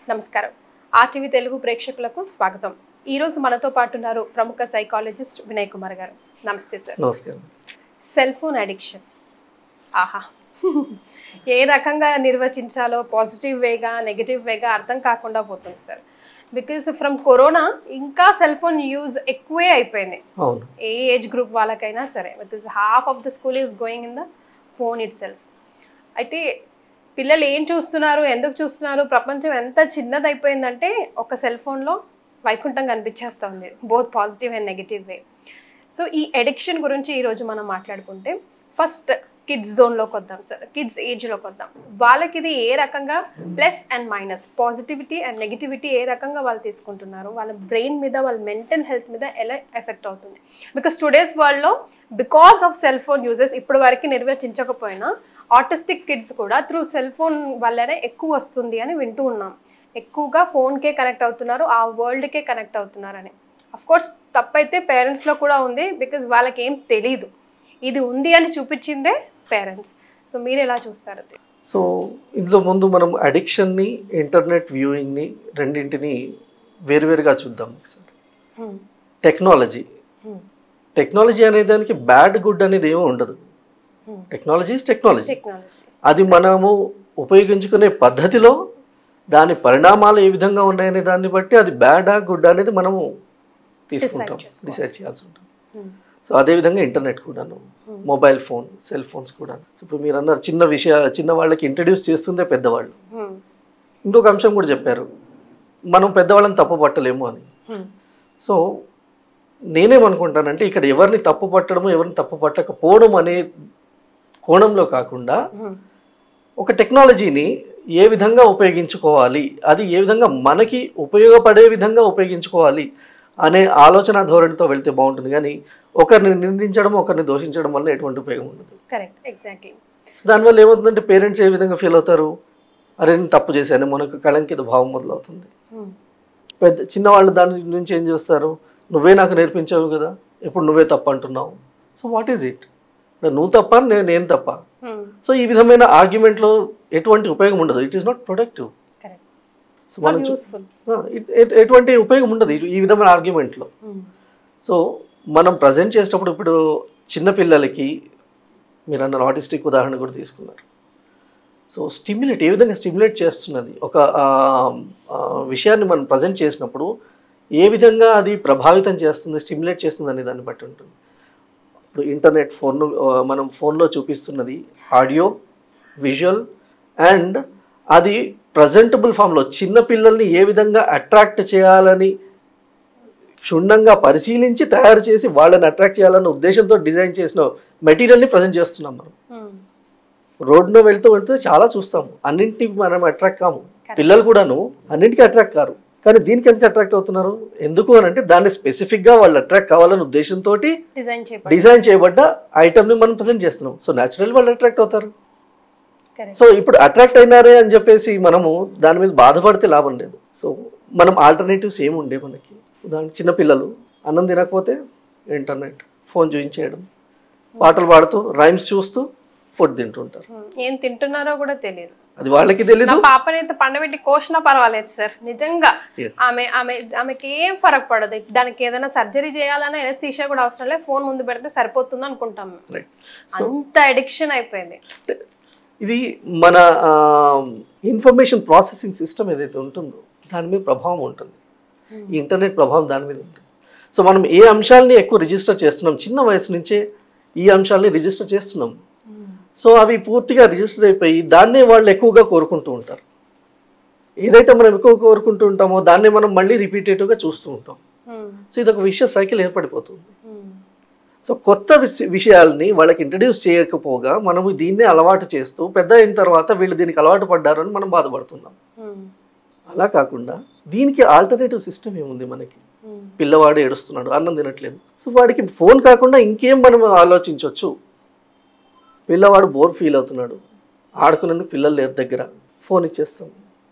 నమస్కారం ఆర్టీవీ తెలుగు ప్రేక్షకులకు స్వాగతం ఈ రోజు మనతో పాటు ఉన్నారు ప్రముఖ సైకాలజిస్ట్ వినయ్ కుమార్ గారు నమస్తే సార్ నమస్కారం సెల్ ఫోన్ అడిక్షన్ ఆహా ఏ రకంగా నిర్వచించాలో పాజిటివ్ వేగా నెగిటివ్ వేగా అర్థం కాకుండా పోతుంది సార్ బికాస్ ఫ్రమ్ కరోనా ఇంకా సెల్ ఫోన్ యూజ్ ఎక్కువే అయిపోయింది అవును ఏ ఏజ్ గ్రూప్ వాళ్ళకైనా సరే because half of the school is going in the phone itself అయితే పిల్లలు ఏం చూస్తున్నారు ఎందుకు చూస్తున్నారు ప్రపంచం ఎంత చిన్నది అయిపోయిందంటే ఒక సెల్ ఫోన్లో వైకుంఠం కనిపించేస్తూ ఉంది both positive and negative way so ఈ ఎడిక్షన్ గురించి ఈరోజు మనం మాట్లాడుకుంటే ఫస్ట్ కిడ్స్ జోన్లోకి వద్దాం సార్ కిడ్స్ ఏజ్లోకి వద్దాం వాళ్ళకి ఇది ఏ రకంగా plus and minus positivity and negativity ఏ రకంగా వాళ్ళు తీసుకుంటున్నారు వాళ్ళ బ్రెయిన్ మీద వాళ్ళ మెంటల్ హెల్త్ మీద ఎలా ఎఫెక్ట్ అవుతుంది బికాస్ టుడేస్ వరల్డ్లో because of cell phone uses ఇప్పటి వరకు నిర్వచించకపోయినా ఆటిస్టిక్ కిడ్స్ కూడా త్రూ సెల్ ఫోన్ వల్లనే ఎక్కువ వస్తుంది అని వింటూ ఉన్నాం ఎక్కువగా ఫోన్కే కనెక్ట్ అవుతున్నారు ఆ వరల్డ్కే కనెక్ట్ అవుతున్నారని అఫ్ కోర్స్ తప్పైతే పేరెంట్స్లో కూడా ఉంది బికాజ్ వాళ్ళకి ఏం తెలీదు ఇది ఉంది అని చూపించిందే పేరెంట్స్ సో మీరు ఎలా చూస్తారు అది సో ఇందులో ముందు మనం అడిక్షన్ని ఇంటర్నెట్ వ్యూయింగ్ని రెండింటిని వేరువేరుగా చూద్దాం ఒకసారి Hmm. Technology Hmm. టెక్నాలజీ అనే దానికి బ్యాడ్ గుడ్ అనేది ఏమీ ఉండదు Hmm. Technology is technology technology అది మనము ఉపయోగించుకునే పద్ధతిలో దాని పరిణామాలు ఏ విధంగా ఉన్నాయనే దాన్ని బట్టి అది బ్యాడా గుడ్ అనేది మనము తీసుకుంటాం చేసుకోవాలి. డిసైడ్ చేయాల్సి ఉంటుంది సో అదేవిధంగా ఇంటర్నెట్ కూడాను మొబైల్ ఫోన్ సెల్ ఫోన్స్ కూడా సో ఇప్పుడు మీరు అన్నారు చిన్న విషయ చిన్న వాళ్ళకి ఇంట్రడ్యూస్ చేస్తుందే పెద్దవాళ్ళు ఇంకొక అంశం కూడా చెప్పారు మనం పెద్దవాళ్ళని తప్పు పట్టలేము అని సో నేనేమనుకుంటానంటే ఇక్కడ ఎవరిని తప్పు పట్టడము ఎవరిని తప్పు పట్టకపోవడం అనే కోణంలో కాకుండా ఒక టెక్నాలజీని ఏ విధంగా ఉపయోగించుకోవాలి అది ఏ విధంగా మనకి ఉపయోగపడే విధంగా ఉపయోగించుకోవాలి అనే ఆలోచన ధోరణితో వెళ్తే బాగుంటుంది కానీ ఒకరిని నిందించడం ఒకరిని దోషించడం వల్ల ఎటువంటి ఉపయోగం ఉండదు కరెక్ట్ ఎగ్జాక్ట్లీ సో దానివల్ల ఏమవుతుందంటే పేరెంట్స్ ఏ విధంగా ఫీల్ అవుతారు అరే నేను తప్పు చేశాను మనకు కళంకిత భావం మొదలవుతుంది పెద్ద చిన్నవాళ్ళు దాని నుంచి ఏం చేస్తారు నువ్వే నాకు నేర్పించావు కదా ఇప్పుడు నువ్వే తప్పు అంటున్నావు సో వాట్ ఈజ్ ఇట్ నువ్వు తప్ప నేను నేను తప్ప సో ఈ విధమైన ఆర్గ్యుమెంట్లో ఎటువంటి ఉపయోగం ఉండదు it is not productive correct so మనం చూ- యూస్ఫుల్ ఆ, ఎట్- ఎట్- ఎటువంటి ఉపయోగం ఉండదు ఈ- ఈ విధమైన ఆర్గ్యుమెంట్లో సో మనం ప్రజెంట్ చేసేటప్పుడు ఇప్పుడు చిన్న పిల్లలకి మీరు అన్న ఆటిస్టిక్ ఉదాహరణ కూడా తీసుకున్నారు సో స్టిమ్యులేట్ ఏ విధంగా స్టిమ్యులేట్ చేస్తున్నది ఒక ఆ, ఆ, విషయాన్ని మనం ప్రజెంట్ చేసినప్పుడు ఏ విధంగా అది ప్రభావితం చేస్తుంది స్టిమ్యులేట్ చేస్తుంది అనే దాన్ని బట్టి ఉంటుంది ఇప్పుడు ఇంటర్నెట్ ఫోన్ మనం ఫోన్లో చూపిస్తున్నది ఆడియో విజువల్ అండ్ అది ప్రజెంటబుల్ ఫామ్లో చిన్న పిల్లల్ని ఏ విధంగా అట్రాక్ట్ చేయాలని క్షుణ్ణంగా పరిశీలించి తయారు చేసి వాళ్ళని అట్రాక్ట్ చేయాలన్న ఉద్దేశంతో డిజైన్ చేసిన మెటీరియల్ని ప్రజెంట్ చేస్తున్నాం మనం రోడ్లో వెళ్తూ వెళ్తూ చాలా చూస్తాము అన్నింటికి మనం అట్రాక్ట్ కాము పిల్లలు కూడాను అన్నింటికి అట్రాక్ట్ కారు కానీ దీనికి ఎందుకు అట్రాక్ట్ అవుతున్నారు ఎందుకు అని అంటే దాన్ని స్పెసిఫిక్గా వాళ్ళు అట్రాక్ట్ కావాలనే ఉద్దేశంతో డిజైన్ చేయబడి డిజైన్ చేయబడ్డ ఐటమ్ని మనం ప్రజెంట్ చేస్తున్నాం సో న్యాచురల్ వాళ్ళు అట్రాక్ట్ అవుతారు కరెక్ట్ సో ఇప్పుడు అట్రాక్ట్ అయినారే అని చెప్పేసి మనము దాని మీద బాధపడితే లాభం లేదు సో మనం ఆల్టర్నేటివ్స్ ఏమి ఉండే మనకి ఉదాహరణకి చిన్నపిల్లలు అన్నం తినకపోతే ఇంటర్నెట్ ఫోన్ చూపించేయడం పాటలు పాడుతూ రైమ్స్ చూస్తూ ఫుడ్ తింటుంటారు ఏం తింటున్నారో కూడా తెలియదు అది వాళ్ళకి తెలీదు నా పాపని అయితే పండబెట్టి కోసినా పర్వాలేదు సార్ నిజంగా Yes. ఆమె ఆమె ఆమెకి ఏం ఫరక్ పడదు దానికి ఏదైనా సర్జరీ చేయాలన్నా ఎనసీషియా కూడా అవసరం లేదు ఫోన్ ముందు పెడితే సరిపోతుంది అనుకుంటాం మేము. రైట్ అంత అడిక్షన్ అయిపోయింది ఇది మన ఇన్ఫర్మేషన్ ప్రాసెసింగ్ సిస్టమ్ ఏదైతే ఉంటుందో దాని మీద ప్రభావం ఉంటుంది ఈ ఇంటర్నెట్ ప్రభావం దాని మీద ఉంటుంది సో మనం ఏ అంశాలని ఎక్కువ రిజిస్టర్ చేస్తున్నాం చిన్న వయసు నుంచే ఈ అంశాలని రిజిస్టర్ చేస్తున్నాం సో అవి పూర్తిగా రిజిస్టర్ అయిపోయి దాన్నే వాళ్ళు ఎక్కువగా కోరుకుంటూ ఉంటారు ఏదైతే మనం ఎక్కువ కోరుకుంటూ ఉంటామో దాన్నే మనం మళ్ళీ రిపీటేటివ్గా చూస్తూ ఉంటాం Hmm. సో ఇది ఒక విషయ సైకిల్ ఏర్పడిపోతుంది Hmm. సో కొత్త విష- విషయాల్ని వాళ్ళకి ఇంట్రడ్యూస్ చేయకపోగా మనము దీన్నే అలవాటు చేస్తూ పెద్ద అయిన తర్వాత వీళ్ళు దీనికి అలవాటు పడ్డారని మనం బాధపడుతున్నాం Hmm. అలా కాకుండా దీనికి ఆల్టర్నేటివ్ సిస్టమ్ ఏముంది మనకి Hmm. పిల్లవాడు ఏడుస్తున్నాడు అన్నం తినట్లేదు సో వాడికి ఫోన్ కాకుండా ఇంకేం మనం ఆలోచించవచ్చు పిల్లవాడు బోర్ ఫీల్ అవుతున్నాడు ఆడుకునేందుకు పిల్లలు లేరు దగ్గర ఫోన్ ఇచ్చేస్తాం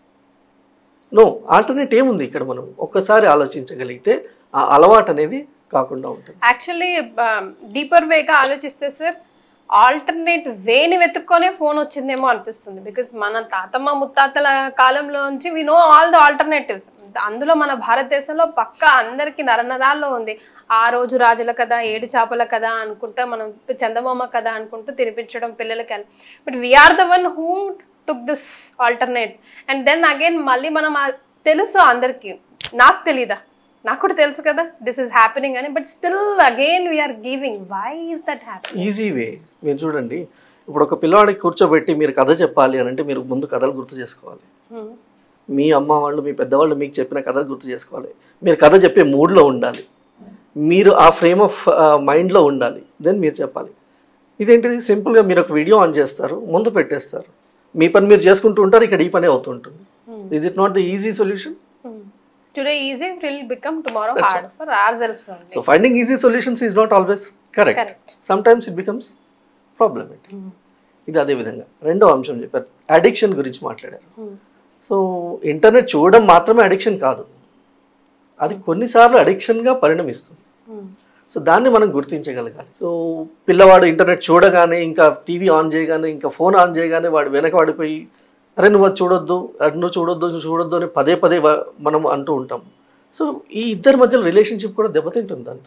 నో ఆల్టర్నేట్ ఏముంది ఇక్కడ మనం ఒక్కసారి ఆలోచించగలిగితే ఆ అలవాటు అనేది కాకుండా ఉంటుంది యాక్చువల్లీ డీపర్ వేగా ఆలోచిస్తే సార్ ఆల్టర్నేట్ వేని వెతుక్కొనే ఫోన్ వచ్చిందేమో అనిపిస్తుంది బికాస్ మన తాతమ్మ ముత్తాతల కాలంలో నుంచి we know all the alternatives అందులో మన భారతదేశంలో పక్క అందరికి నరనరాల్లో ఉంది ఆ రోజు రాజుల కథ ఏడు చేపల కథ అనుకుంటా మనం చందమామ కథ అనుకుంటూ తినిపించడం పిల్లలకి but we're the one who took this alternate and then again మళ్ళీ మనం ఆ- తెలుసు అందరికీ నాకు తెలీదా నాకు కూడా తెలుసు కదా దిస్ ఇస్ హ్యాపెనింగ్ అని but still again we're giving why is that happening easy way మీరు చూడండి ఇప్పుడు ఒక పిల్లవాడికి కూర్చోబెట్టి మీరు కథ చెప్పాలి అని అంటే మీరు ముందు కథలు గుర్తు చేసుకోవాలి మీ అమ్మ వాళ్ళు మీ పెద్దవాళ్ళు మీకు చెప్పిన కథలు గుర్తు చేసుకోవాలి మీరు కథ చెప్పే మూడ్లో ఉండాలి మీరు ఆ ఫ్రేమ్ ఆఫ్ మైండ్లో ఉండాలి దెన్ మీరు చెప్పాలి ఇదేంటిది సింపుల్గా మీరు ఒక వీడియో ఆన్ చేస్తారు ముందు పెట్టేస్తారు మీ పని మీరు చేసుకుంటూ ఉంటారు ఇక్కడ ఈ పనే అవుతుంటుంది is it not the easy solution today easy will become tomorrow hard for our selfs only so finding easy solutions is not always correct correct sometimes it becomes problematic ఇది అదే విధంగా రెండో అంశం చెప్పారు అడిక్షన్ గురించి మాట్లాడారు so internet చూడడం మాత్రమే అడిక్షన్ కాదు అది కొన్నిసార్లు అడిక్షన్గా పరిణమిస్తుంది సో దాన్ని మనం గుర్తించగలగాలి సో పిల్లవాడు ఇంటర్నెట్ చూడగానే ఇంకా టీవీ ఆన్ చేయగానే ఇంకా ఫోన్ ఆన్ చేయగానే వాడు వెనక పడిపోయి అరే నువ్వు అది చూడొద్దు అది నువ్వు చూడొద్దు నువ్వు చూడొద్దు అని పదే పదే వా- మనం అంటూ ఉంటాం సో ఈ ఇద్దరి మధ్యలో రిలేషన్షిప్ కూడా దెబ్బతింటుంది దాంతో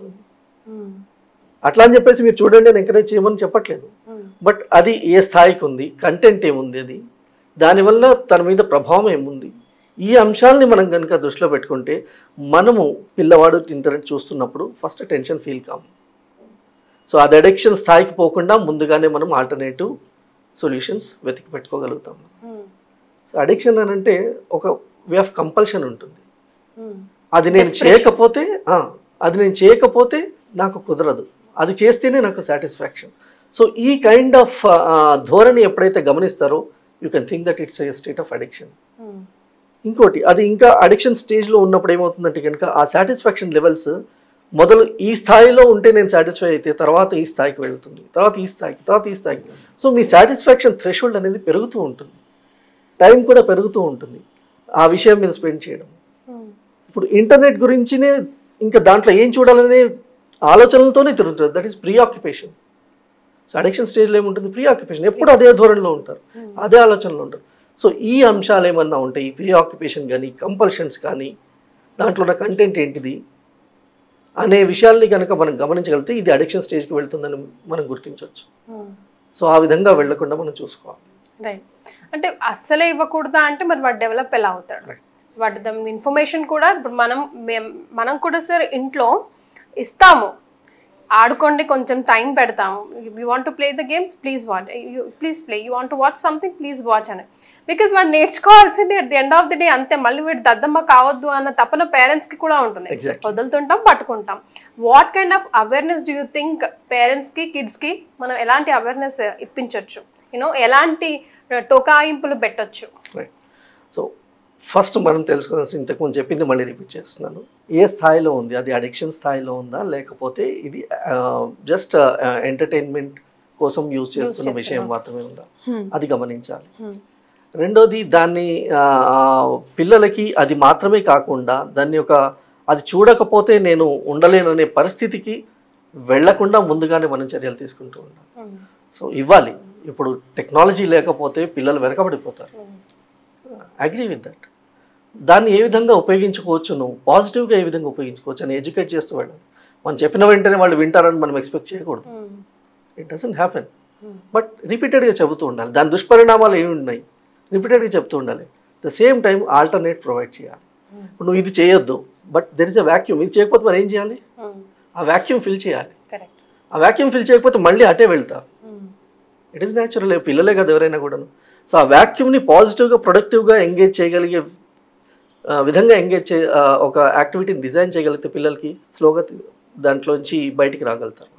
అట్లా అని చెప్పేసి మీరు చూడండి నేను ఎంకరేజ్ చేయమని చెప్పట్లేదు బట్ అది ఏ స్థాయికి ఉంది కంటెంట్ ఏముంది అది దానివల్ల తన మీద ప్రభావం ఏముంది ఈ అంశాలని మనం కనుక దృష్టిలో పెట్టుకుంటే మనము పిల్లవాడు ఇంటర్నెట్ చూస్తున్నప్పుడు ఫస్ట్ టెన్షన్ ఫీల్ కాము సో అది అడిక్షన్ స్థాయికి పోకుండా ముందుగానే మనం ఆల్టర్నేటివ్ సొల్యూషన్స్ వెతికి పెట్టుకోగలుగుతాం సో అడిక్షన్ అని అంటే ఒక వే ఆఫ్ కంపల్షన్ ఉంటుంది అది నేను చేయకపోతే ఆ, అది నేను చేయకపోతే నాకు కుదరదు అది చేస్తేనే నాకు సాటిస్ఫాక్షన్ సో ఈ కైండ్ ఆఫ్ ధోరణి ఎప్పుడైతే గమనిస్తారో you can think that it's a state of addiction ఇంకోటి అది ఇంకా అడిక్షన్ స్టేజ్లో ఉన్నప్పుడు ఏమవుతుందంటే కనుక ఆ సాటిస్ఫాక్షన్ లెవెల్స్ మొదలు ఈ స్థాయిలో ఉంటే నేను సాటిస్ఫై అయితే తర్వాత ఈ స్థాయికి వెళ్తుంది తర్వాత ఈ స్థాయికి తర్వాత ఈ స్థాయికి సో మీ సాటిస్ఫాక్షన్ థ్రెషోల్డ్ అనేది పెరుగుతూ ఉంటుంది టైం కూడా పెరుగుతూ ఉంటుంది ఆ విషయం మీద స్పెండ్ చేయడం ఇప్పుడు ఇంటర్నెట్ గురించినే ఇంకా దాంట్లో ఏం చూడాలనే ఆలోచనలతోనే తిరుగుతుంది that is preoccupation so addiction స్టేజ్లో ఏముంటుంది ప్రీ ఆక్యుపేషన్ ఎప్పుడు అదే ధోరణిలో ఉంటారు అదే ఆలోచనలో ఉంటారు సో ఈ అంశాలు ఏమన్నా ఉంటాయి ఈ ప్రీ ఆక్యుపేషన్ కానీ కంపల్షన్స్ కానీ దాంట్లో ఉన్న కంటెంట్ ఏంటిది అనే విషయాల్ని కనుక మనం గమనించగలిగితే ఇది అడిక్షన్ స్టేజ్కి వెళ్తుందని మనం గుర్తించవచ్చు సో ఆ విధంగా వెళ్లకుండా మనం చూసుకోవాలి రైట్ అంటే అస్సలే ఇవ్వకూడదా అంటే మరి వాడు డెవలప్ ఎలా అవుతాడు Right. వాటి ద ఇన్ఫర్మేషన్ కూడా ఇప్పుడు మనం మేం- మనం కూడా సార్ ఇంట్లో ఇస్తాము ఆడుకోండి కొంచెం టైం పెడతాము you want to play the games please watch please play you want to watch something please watch అని బికాస్ వాడు నేర్చుకోవాల్సింది at the end of the day అంతే మళ్ళీ వీడు దద్దమ్మ కావద్దు అన్న తపన పేరెంట్స్కి కూడా ఉంటుంది Exactly. వదులుతుంటాం పట్టుకుంటాం what kind of awareness do you think పేరెంట్స్కి కిడ్స్కి మనం ఎలాంటి అవేర్నెస్ ఇప్పించవచ్చు యూనో ఎలాంటి టోకాయింపులు పెట్టొచ్చు రైట్ సో ఫస్ట్ మనం తెలుసుకోవాల్సిన ఇంతకుముందు చెప్పింది మళ్ళీ రిపీట్ చేస్తున్నాను ఏ స్థాయిలో ఉంది అది అడిక్షన్ స్థాయిలో ఉందా లేకపోతే ఇది జస్ట్ ఎంటర్టైన్మెంట్ కోసం యూజ్ చేస్తున్న విషయం మాత్రమే ఉందా అది గమనించాలి రెండోది దాన్ని ఆ, ఆ, పిల్లలకి అది మాత్రమే కాకుండా దాన్ని ఒక అది చూడకపోతే నేను ఉండలేననే పరిస్థితికి వెళ్లకుండా ముందుగానే మనం చర్యలు తీసుకుంటూ ఉండాలి సో ఇవ్వాలి ఇప్పుడు టెక్నాలజీ లేకపోతే పిల్లలు వెనకబడిపోతారు అగ్రీ విత్ దట్ దాన్ని ఏ విధంగా ఉపయోగించుకోవచ్చు నువ్వు పాజిటివ్గా ఏ విధంగా ఉపయోగించుకోవచ్చు అని ఎడ్యుకేట్ చేస్తూ వెళ్ళాలి మనం చెప్పిన వెంటనే వాళ్ళు వింటారని మనం ఎక్స్పెక్ట్ చేయకూడదు ఇట్ డజంట్ హ్యాపెన్ బట్ రిపీటెడ్గా చెబుతూ ఉండాలి దాని దుష్పరిణామాలు ఏమి ఉన్నాయి రిపీటెడ్గా చెప్తూ ఉండాలి the same time alternate provide చేయాలి ఇప్పుడు నువ్వు ఇది చేయొద్దు but there is a vacuum ఇది చేయకపోతే మరి ఏం చేయాలి ఆ వ్యాక్యూమ్ ఫిల్ చేయాలి కరెక్ట్ ఆ వ్యాక్యూమ్ ఫిల్ చేయకపోతే మళ్ళీ అటే వెళ్తారు ఇట్ ఈస్ న్యాచురల్ పిల్లలే కదా ఎవరైనా కూడాను సో ఆ వ్యాక్యూమ్ని పాజిటివ్గా ప్రొడక్టివ్గా ఎంగేజ్ చేయగలిగే ఆ, విధంగా ఎంగేజ్ చే ఆ, ఒక యాక్టివిటీని డిజైన్ చేయగలిగితే పిల్లలకి స్లోగా దాంట్లోంచి బయటికి రాగలుగుతారు